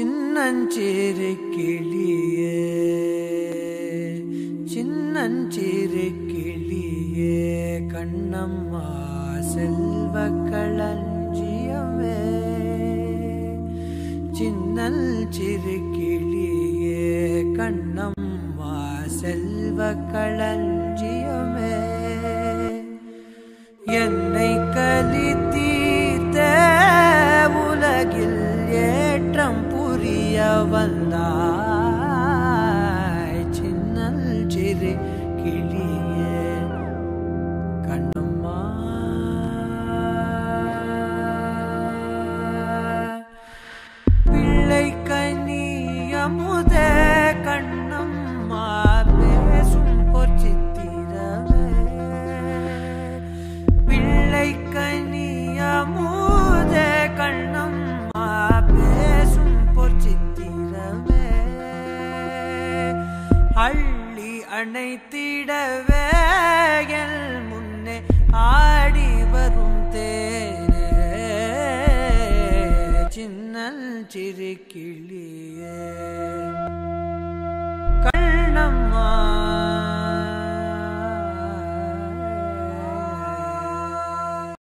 சின்னஞ்சிறு கிளியே சின்னஞ்சிறு கிளியே கண்ணம்மா செல்வ களஞ்சியமே சின்னல் சிறு கிளியே கண்ணம்மா செல்வ களஞ்சியமே என்னை கலித்தீர்த்த உலகில் ஏற்றம் புரிய வந்தாய் சின்னல் சிறு கிளியே கண்ணம்மா பிள்ளை கனியமுத கண்ணம்மா பேசும் பொச்சித்திரமே பிள்ளை கனியமுத கண்ணம்மா பேசும் பொச்சித்திரமே அள்ளி அணைத்திடவே என் முன்னே ஆடி வரும் தேனே சின்னல் சிறு கிளி